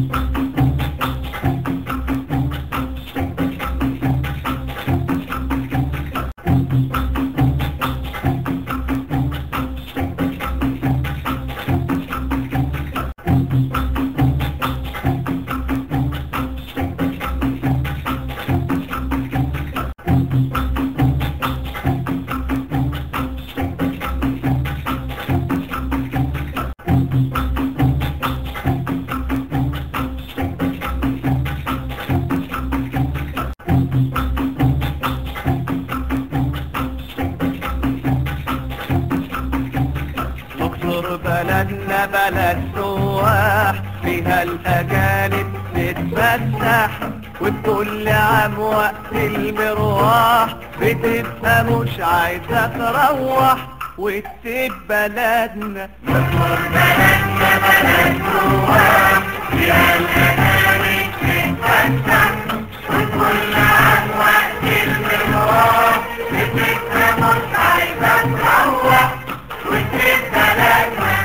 دكتور بلدنا بلد سواح فيها الأجانب تتفسح وكل عام وقت المروح بتبقى مش عايزة تروح وتسيب بلدنا دكتور بلدنا بلد سواح فيها الأجانب تتفسح وكل عام وقت المروح بتبقى مش عايزة تروح وتسيب بلدنا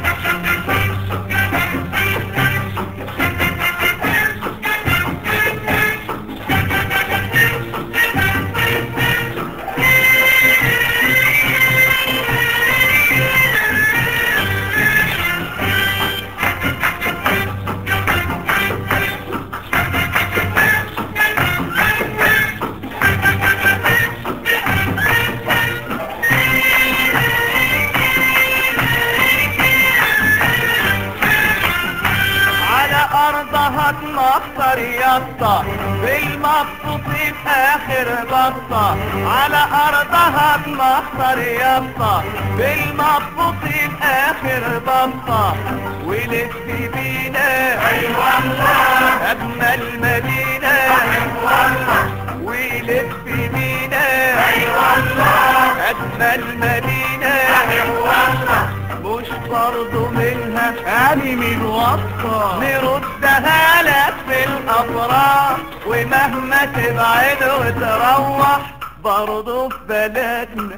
على ارضها تمخطر يسطا بالمبسوط في اخر بسطة على ارضها تمخطر يسطا بالمبسوط في اخر بسطة ولف بينا اي والله اجمل مدينة اي والله ولف بينا اي والله اجمل مدينة اي والله مش برضو منها يعني من وسطة نردها لك في الأفراح ومهما تبعد وتروح برضو في بلدنا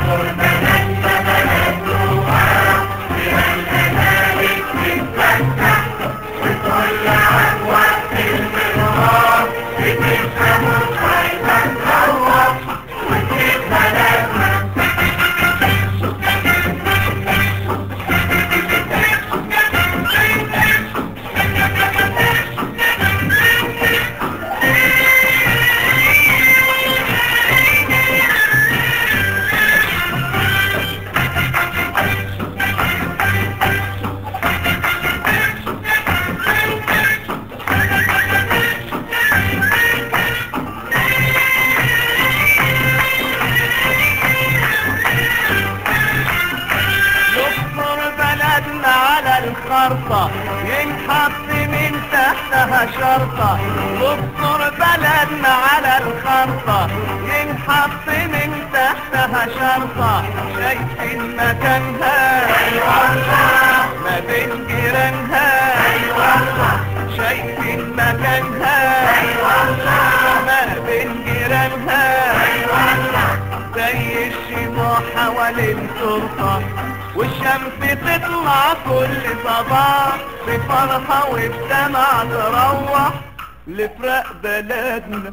يكسر بلدنا على الخرطة ينحط من تحتها شرطة يكسر بلدنا على الخرطة ينحط من تحتها شرطة شايفين مكانها ما بين جيرانها شايفين مكانها ما بين جيرانها زي الشموع حوالين الشرطة والشمس تطلع كل صباح بفرحة وبدمع تروح لفرق بلدنا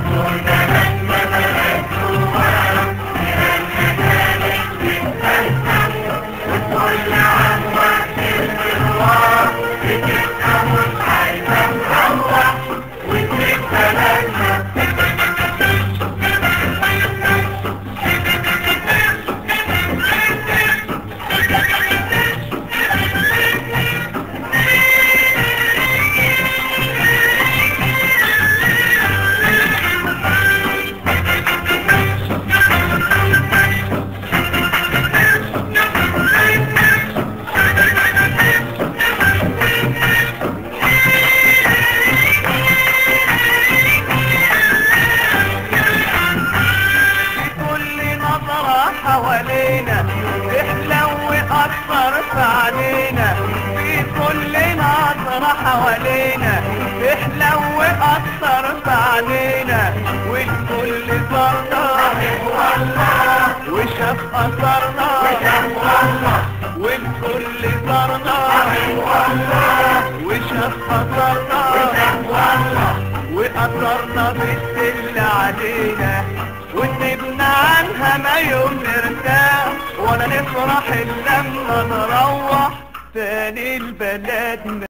في كل نظرة حوالينا تحلو أكثر في علينا في كل نظرة حوالينا تحلو أكثر في علينا والكل زرنا وشاف أثرنا والكل زرنا وشاف وشاف خطرنا وقدرنا بالسل علينا ونبنى عنها ما يوم نرتاح ولا نفرح الا لما نروح تاني لبلدنا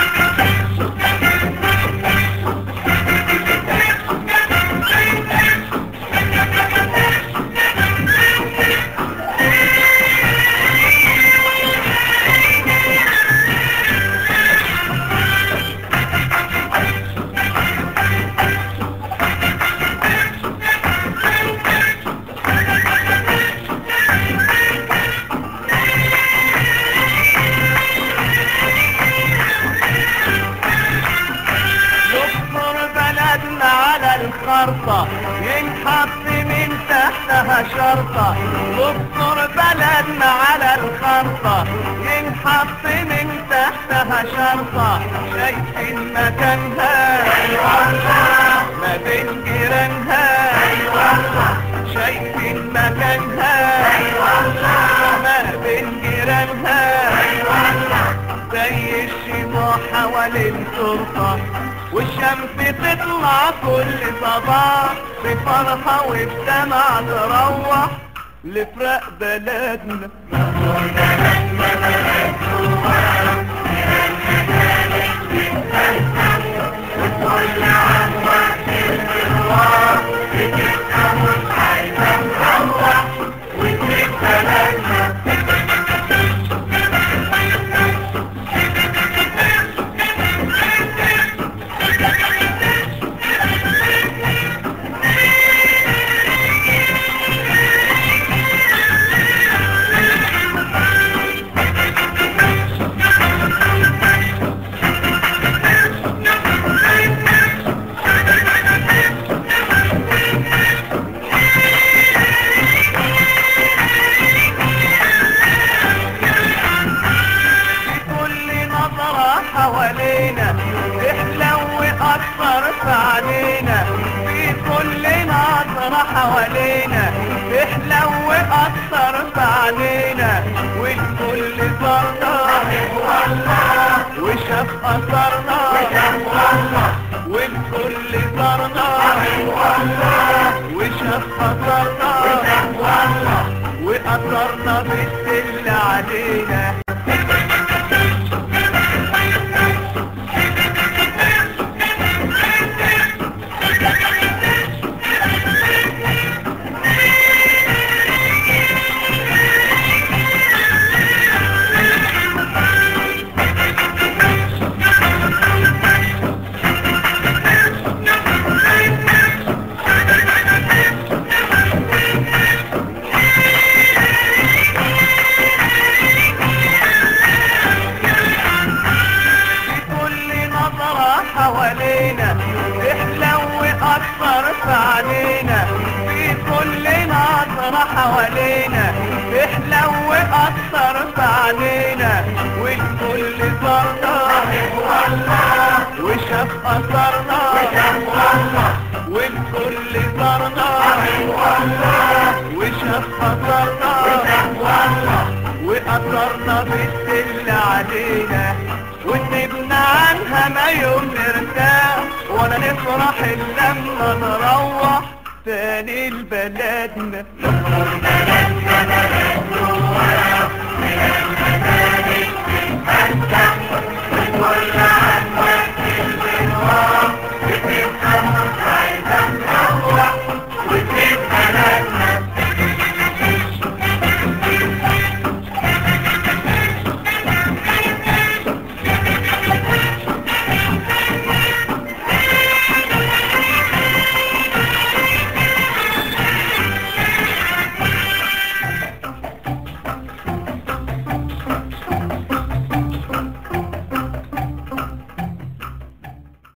نصر بلدنا على الخرطة ينحط من تحتها شرطة نصر بلدنا على الخرطة ينحط من تحتها شرطة شايفين مكانها ما بين جيرانها شايفين مكانها ما بين جيرانها زي الشموع حوالين التربة والشمس تطلع كل صباح بفرحة وبدمع تروح لفرق بلدنا في كل نظرة حوالينا تحلو أكثر في علينا في كل نظرة حوالينا تحلو أكثر في علينا والكل زرنا وشاف أثرنا والكل زرنا وشاف أثرنا وأثرنا بالسل علينا في كل نظرة حوالينا تحلو أكثر في علينا في كل نظرة حوالينا تحلو أكثر في علينا والكل زرنا وشاف أثرنا والكل زرنا وشاف أثرنا وأثرنا بالسل علينا ونبنى عنها ما يوم نرتاح ولا نفرح الا لما نروح تاني لبلدنا كل